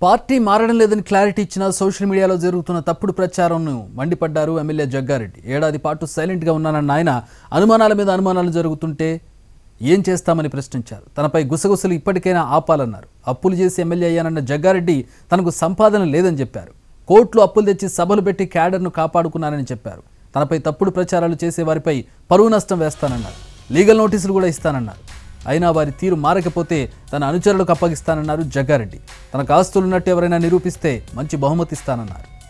party మారడం లేదని clarity ఇచ్చిన సోషల్ మీడియాలో జరుగుతున్న తప్పుడు ప్రచారంను మండిపడ్డారు ఎమ్మెల్యే జగ్గారెడ్డి ఏడాది పాటు సైలెంట్గా ఉన్నానన్న ఆయన అనుమానాల మీద అనుమానాలు జరుగుతుంటే ఏం చేస్తామని ప్రశ్నించారు తనపై గుసగుసలు ఇప్పటికైనా ఆపాలన్నారు అప్పులు చేసి ఎమ్మెల్యే అయ్యానన్న జగ్గారెడ్డి తనకు సంపాదన లేదని చెప్పారు కోర్టులు అప్పులు తెచ్చి సభలు పెట్టి క్యాడర్ను కాపాడుకున్నానని చెప్పారు తనపై తప్పుడు ప్రచారాలు చేసే వారిపై పరువు నష్టం వేస్తానన్నారు లీగల్ నోటీసులు కూడా ఇస్తానన్నారు అయినా వారి తీరు మారకపోతే తన అనుచరులకు అప్పగిస్తానన్నారు జగ్గారెడ్డి తనకు ఆస్తులున్నట్టు ఎవరైనా నిరూపిస్తే మంచి బహుమతి ఇస్తానన్నారు